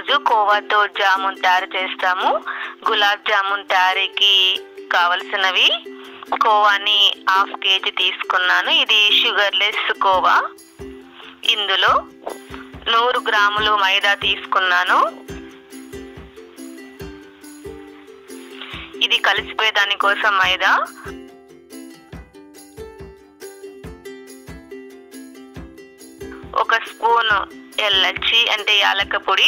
ఈరోజు కోవాతో జామున్ తయారు చేస్తాము గులాబ్ జామున్ తయారీకి కావలసినవి కోవాని హాఫ్ కేజీ తీసుకున్నాను ఇది షుగర్లెస్ కోవా ఇందులో నూరు గ్రాములు మైదా తీసుకున్నాను ఇది కలిసిపోయే దానికోసం మైదా ఒక స్పూన్ ఎల్లచ్చి అంటే యాలక పొడి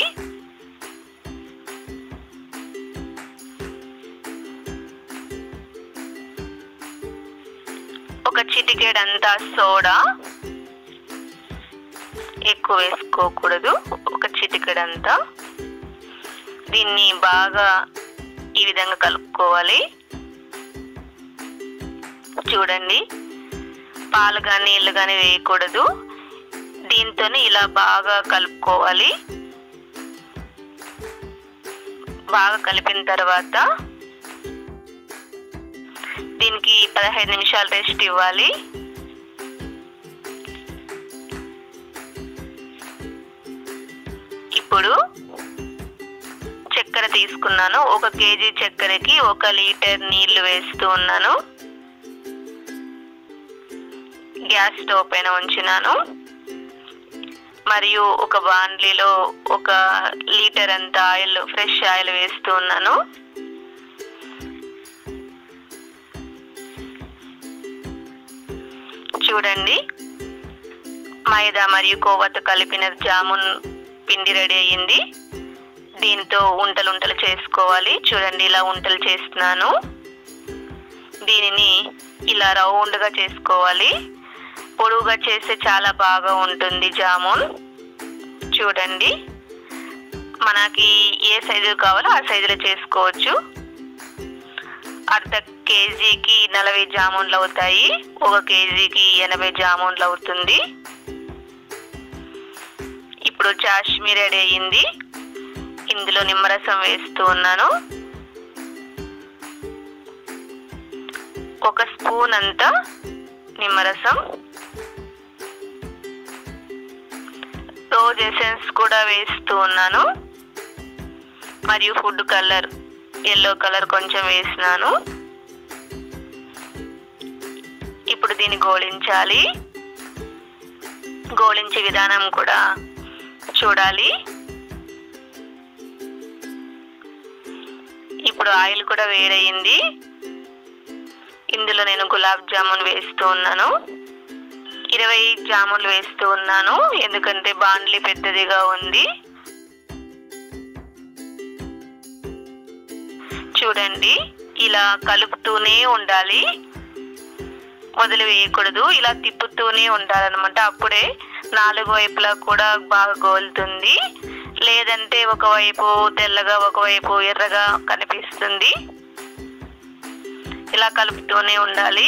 ఒక చిటికెడంతా సోడా ఎక్కువ వేసుకోకూడదు ఒక చిటికెడంతా దీన్ని బాగా ఈ విధంగా కలుపుకోవాలి చూడండి పాలు కానీ నీళ్ళు కానీ వేయకూడదు దీంతో ఇలా బాగా కలుపుకోవాలి బాగా కలిపిన తర్వాత దీనికి పదహైదు నిమిషాలు రెస్ట్ ఇవ్వాలి ఇప్పుడు చక్కెర తీసుకున్నాను ఒక కేజీ చక్కెరకి ఒక లీటర్ నీళ్లు వేస్తూ ఉన్నాను గ్యాస్ స్టవ్ పైన ఉంచినాను మరియు ఒక బాండ్లీలో ఒక లీటర్ అంత ఆయిల్ ఫ్రెష్ ఆయిల్ వేస్తూ ఉన్నాను చూడండి మైదా మరియు కోవతో కలిపిన జామున్ పిండి రెడీ అయ్యింది దీంతో ఉంటలు ఉంటలు చేసుకోవాలి చూడండి ఇలా ఉంటలు చేస్తున్నాను దీనిని ఇలా రౌండ్గా చేసుకోవాలి పొడువుగా చేస్తే చాలా బాగా ఉంటుంది జామున్ చూడండి మనకి ఏ సైజు కావాలో ఆ సైజులో చేసుకోవచ్చు అర్ధ కేజీకి నలభై జామున్లు అవుతాయి ఒక కేజీకి ఎనభై జామున్లు అవుతుంది ఇప్పుడు చాష్మీ రెడీ అయ్యింది ఇందులో నిమ్మరసం వేస్తూ ఉన్నాను ఒక స్పూన్ అంతా నిమ్మరసం రోజ్ ఎసెన్స్ కూడా వేస్తూ ఉన్నాను మరియు ఫుడ్ కలర్ ఎల్లో కలర్ కొంచెం వేసినాను ఇప్పుడు దీన్ని గోళించాలి గోళించే విధానం కూడా చూడాలి ఇప్పుడు ఆయిల్ కూడా వేడయింది ఇందులో నేను గులాబ్ జామున్ వేస్తూ ఉన్నాను ఇరవై జామున్లు వేస్తూ ఉన్నాను ఎందుకంటే బాండ్లీ పెద్దదిగా ఉంది చూడండి ఇలా కలుపుతూనే ఉండాలి మొదలు వేయకూడదు ఇలా తిప్పుతూనే ఉండాలన్నమాట అప్పుడే నాలుగు వైపులా కూడా బాగా గోలుతుంది లేదంటే ఒకవైపు తెల్లగా ఒకవైపు ఎర్రగా కనిపిస్తుంది ఇలా కలుపుతూనే ఉండాలి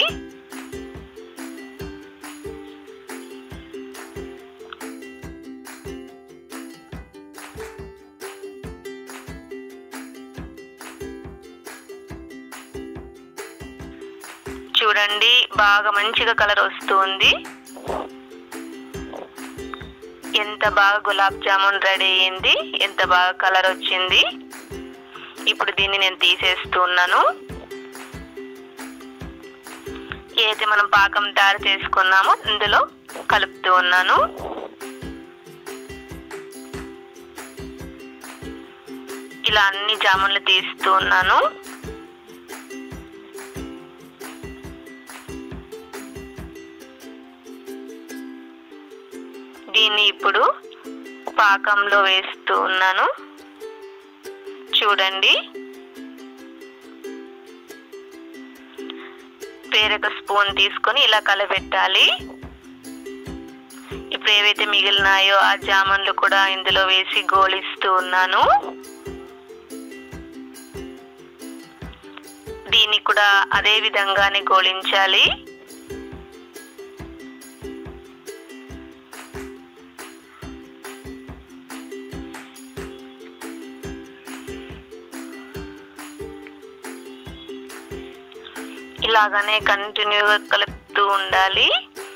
చూడండి బాగా మంచిగా కలర్ వస్తుంది ఎంత బాగా గులాబ్ జామున్ రెడీ అయ్యింది ఎంత బాగా కలర్ వచ్చింది ఇప్పుడు దీన్ని నేను తీసేస్తున్నాను ఏదైతే మనం పాకం తయారు చేసుకున్నామో ఇందులో కలుపుతూ ఉన్నాను ఇలా అన్ని జామున్లు తీస్తూ ఉన్నాను దీన్ని ఇప్పుడు పాకంలో వేస్తూ ఉన్నాను చూడండి వేరొక స్పూన్ తీసుకొని ఇలా కలబెట్టాలి ఇప్పుడు ఏవైతే మిగిలినాయో ఆ జామున్లు కూడా ఇందులో వేసి గోలిస్తూ ఉన్నాను దీన్ని కూడా అదే విధంగానే గోలించాలి ఇలాగానే కంటిన్యూగా కలుపుతూ ఉండాలి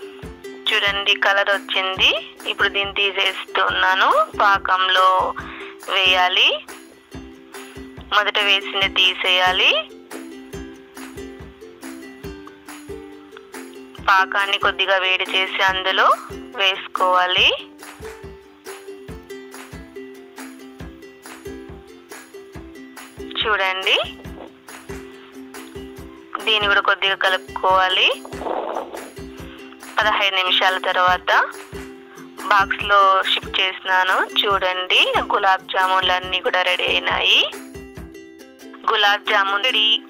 చూడండి కలర్ వచ్చింది ఇప్పుడు దీన్ని తీసేస్తున్నాను పాకంలో వేయాలి మొదట వేసింది తీసేయాలి పాకాన్ని కొద్దిగా వేడి చేసి అందులో వేసుకోవాలి చూడండి దీన్ని కూడా కొద్దిగా కలుపుకోవాలి పదహైదు నిమిషాల తర్వాత బాక్స్లో షిఫ్ట్ చేసినాను చూడండి గులాబ్ జామున్లు అన్నీ కూడా రెడీ అయినాయి గులాబ్ జామున్ రెడీ